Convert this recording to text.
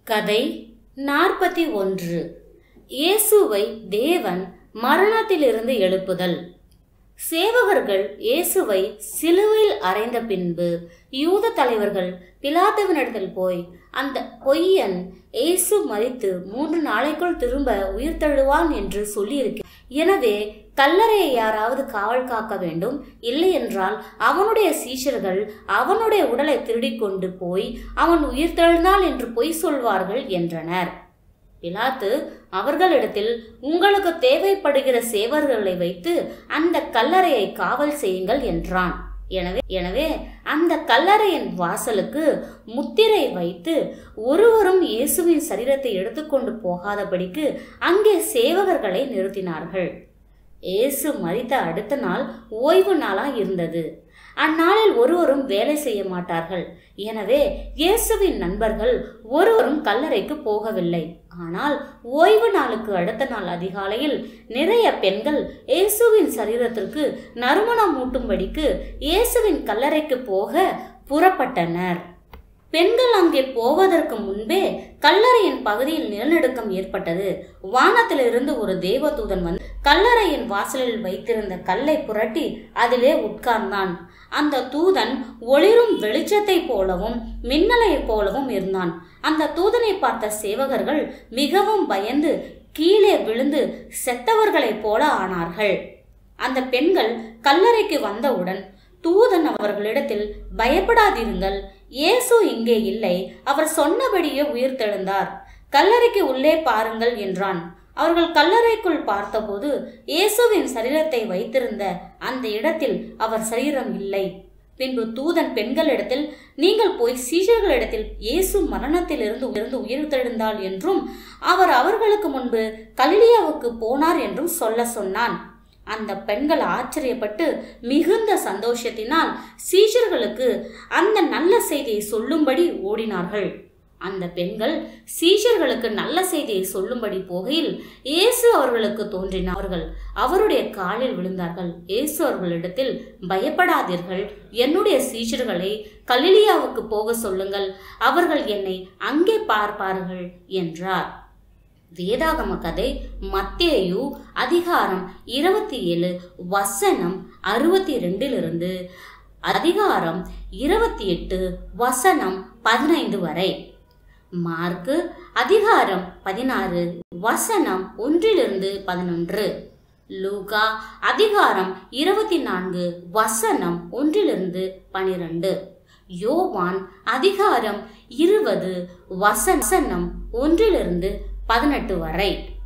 கதை நாற்பத்தி ஒன்று இயேசுவை தேவன் மரணத்திலிருந்து எழுப்புதல் சேவகர்கள் இயேசுவை சிலுவையில் அறைந்த பின்பு யூத தலைவர்கள் பிலாத்துவினிடத்தில் போய் அந்த பொய்யன் இயேசு மரித்து மூன்று நாளைக்குள் திரும்ப உயிர் தழுவான் என்று சொல்லியிருக்க எனவே கல்லறையை யாராவது காவல் காக்க வேண்டும் இல்லை என்றால் அவனுடைய சீஷர்கள் அவனுடைய உடலை திருடிக் கொண்டு போய் அவன் உயிர் தெழுந்தான் என்று பொய் சொல்வார்கள் என்றனர் பிலாத்து அவர்களிடத்தில் உங்களுக்கு தேவைப்படுகிற சேவர்களை வைத்து அந்த கல்லறையை காவல் செய்யுங்கள் என்றான் எனவே எனவே அந்த கல்லறையின் வாசலுக்கு முத்திரை வைத்து ஒருவரும் இயேசுவின் சரீரத்தை எடுத்துக்கொண்டு போகாதபடிக்கு அங்கே சேவகர்களை நிறுத்தினார்கள் இயேசு மரித்த அடுத்த நாள் ஓய்வு நாளாக இருந்தது அந்நாளில் ஒருவரும் வேலை செய்ய மாட்டார்கள் எனவே இயேசுவின் நண்பர்கள் ஒருவரும் கல்லறைக்கு போகவில்லை ஆனால் ஓய்வு நாளுக்கு அடுத்த நாள் அதிகாலையில் நிறைய பெண்கள் இயேசுவின் சரீரத்திற்கு நறுமணம் மூட்டும்படிக்கு இயேசுவின் கல்லறைக்கு போக புறப்பட்டனர் பெண்கள் அங்கே போவதற்கு முன்பே கல்லறையின் பகுதியில் நிலநடுக்கம் ஏற்பட்டது வானத்திலிருந்து ஒரு தேவதூதன் வந்து கல்லறையின் வாசலில் வைத்திருந்த கல்லை புரட்டி அதிலே உட்கார்ந்தான் அந்த தூதன் ஒளிரும் வெளிச்சத்தை போலவும் மின்னலை போலவும் இருந்தான் அந்த தூதனை பார்த்த சேவகர்கள் மிகவும் பயந்து கீழே விழுந்து செத்தவர்களைப் போல ஆனார்கள் அந்த பெண்கள் கல்லறைக்கு வந்தவுடன் தூதன் அவர்களிடத்தில் பயப்படாதிருங்கள் இயேசு இங்கே இல்லை அவர் சொன்னபடியே உயிர் தெழுந்தார் கல்லறைக்கு உள்ளே பாருங்கள் என்றான் அவர்கள் கல்லறைக்குள் பார்த்தபோது இயேசுவின் சரீரத்தை வைத்திருந்த அந்த இடத்தில் அவர் சரீரம் இல்லை பின்பு தூதன் பெண்களிடத்தில் நீங்கள் போய் சீஷர்களிடத்தில் இயேசு மரணத்திலிருந்து இருந்து உயிர் தெழுந்தாள் என்றும் அவர் அவர்களுக்கு முன்பு கலிலியாவுக்கு போனார் என்றும் சொல்ல சொன்னான் அந்த பெண்கள் ஆச்சரியப்பட்டு மிகுந்த சந்தோஷத்தினால் சீஷர்களுக்கு அந்த நல்ல செய்தியை சொல்லும்படி ஓடினார்கள் அந்த பெண்கள் சீஷர்களுக்கு நல்ல செய்தியை சொல்லும்படி போகையில் இயேசு அவர்களுக்கு தோன்றினார்கள் அவருடைய காலில் விழுந்தார்கள் இயேசு அவர்களிடத்தில் பயப்படாதீர்கள் என்னுடைய சீஷர்களை கலிலியாவுக்கு போக சொல்லுங்கள் அவர்கள் என்னை அங்கே பார்ப்பார்கள் என்றார் வேதாகம கதை மத்தேயு அதிகாரம் இருபத்தி ஏழு வசனம் அறுபத்தி ரெண்டிலிருந்து அதிகாரம் இருபத்தி எட்டு வசனம் பதினைந்து வரை மார்க்கு அதிகாரம் பதினாறு வசனம் ஒன்றிலிருந்து பதினொன்று லூகா அதிகாரம் இருபத்தி நான்கு வசனம் ஒன்றிலிருந்து பனிரெண்டு யோவான் அதிகாரம் இருபது வசனம் ஒன்றிலிருந்து பதினெட்டு வரை